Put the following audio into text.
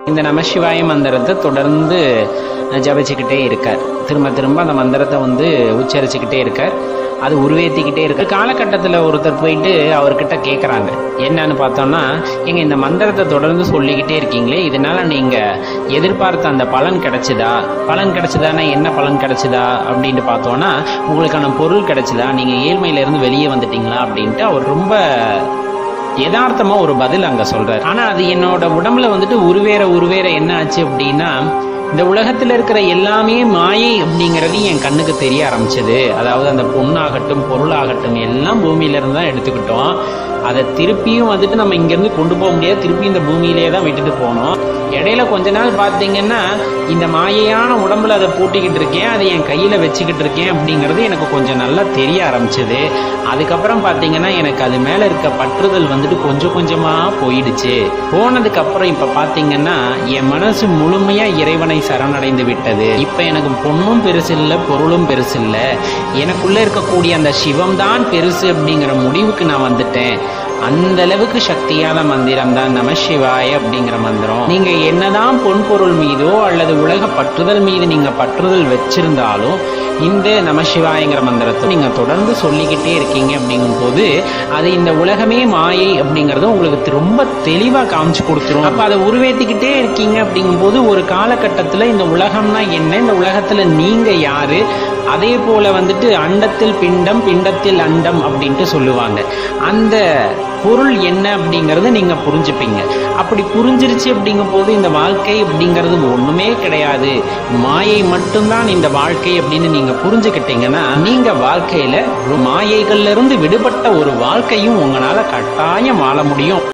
இந்த நமசிவாய மந்திரத்தை தொடர்ந்து ஜபிச்சுக்கிட்டே இருக்கார் திரும்ப திரும்ப அந்த மந்திரத்தை வந்து உச்சரிச்சுக்கிட்டே இருக்கார் அது உருவேத்திக்கிட்டே இருக்கு காலகட்டத்தில் ஒருத்தர் போயிட்டு அவர்கிட்ட கேட்குறாங்க என்னன்னு பார்த்தோம்னா எங்க இந்த மந்திரத்தை தொடர்ந்து சொல்லிக்கிட்டே இருக்கீங்களே இதனால நீங்க எதிர்பார்த்த அந்த பலன் கிடைச்சுதா பலன் கிடைச்சுதானா என்ன பலன் கிடைச்சுதா அப்படின்ட்டு பார்த்தோம்னா உங்களுக்கான பொருள் கிடைச்சுதா நீங்க ஏழ்மையில இருந்து வெளியே வந்துட்டீங்களா அப்படின்ட்டு அவர் ரொம்ப யதார்த்தமா ஒரு பதில் அங்க சொல்றாரு ஆனா அது என்னோட உடம்புல வந்துட்டு உருவேற உருவேற என்ன ஆச்சு அப்படின்னா இந்த உலகத்துல இருக்கிற எல்லாமே மாயை அப்படிங்கிறது என் கண்ணுக்கு தெரிய ஆரம்பிச்சது அதாவது அந்த பொண்ணாகட்டும் பொருளாகட்டும் எல்லாம் பூமியில இருந்து தான் எடுத்துக்கிட்டோம் அதை திருப்பியும் வந்துட்டு நம்ம இங்கிருந்து கொண்டு போக முடியாது திருப்பி இந்த பூமியிலே தான் விட்டுட்டு போனோம் இடையில கொஞ்ச நாள் பார்த்தீங்கன்னா இந்த மாயையான உடம்புல அதை பூட்டிக்கிட்டு இருக்கேன் அதை என் கையில வச்சுக்கிட்டு இருக்கேன் அப்படிங்கிறது எனக்கு கொஞ்சம் நல்லா தெரிய ஆரம்பிச்சது அதுக்கப்புறம் பார்த்தீங்கன்னா எனக்கு அது மேல இருக்க பற்றுதல் வந்துட்டு கொஞ்சம் கொஞ்சமா போயிடுச்சு போனதுக்கு அப்புறம் இப்ப பார்த்தீங்கன்னா என் மனசு முழுமையா இறைவனை சரணடைந்து விட்டது இப்ப எனக்கு பொண்ணும் பெருசு இல்லை பொருளும் பெருசு இல்லை எனக்குள்ள இருக்கக்கூடிய அந்த சிவம் தான் பெருசு அப்படிங்கிற முடிவுக்கு நான் வந்துட்டேன் அந்த அளவுக்கு சக்தியான மந்திரம் தான் நம சிவாய அப்படிங்கிற மந்திரம் நீங்க என்னதான் பொன் பொருள் மீதோ அல்லது உலக பற்றுதல் மீது நீங்க பற்றுதல் வச்சிருந்தாலும் இந்த நமசிவாயங்கிற மந்திரத்தை நீங்க தொடர்ந்து சொல்லிக்கிட்டே இருக்கீங்க அப்படிங்கும் போது அது இந்த உலகமே மாயை அப்படிங்கறது உங்களுக்கு ரொம்ப தெளிவா காமிச்சு கொடுத்துரும் அப்ப அதை உருவேத்திக்கிட்டே இருக்கீங்க அப்படிங்கும் போது ஒரு காலகட்டத்துல இந்த உலகம்னா என்ன இந்த உலகத்துல நீங்க யாரு அதே போல வந்துட்டு அண்டத்தில் பிண்டம் பிண்டத்தில் அண்டம் அப்படின்ட்டு சொல்லுவாங்க அந்த பொருள் என்ன அப்படிங்கறத நீங்க புரிஞ்சுப்பீங்க அப்படி புரிஞ்சிருச்சு அப்படிங்கும் போது இந்த வாழ்க்கை அப்படிங்கிறது ஒண்ணுமே கிடையாது மாயை மட்டும்தான் இந்த வாழ்க்கை அப்படின்னு நீங்க புரிஞ்சுக்கிட்டீங்கன்னா நீங்க வாழ்க்கையில ஒரு மாயைகள்ல இருந்து விடுபட்ட ஒரு வாழ்க்கையும் உங்களால கட்டாயம் வாழ முடியும்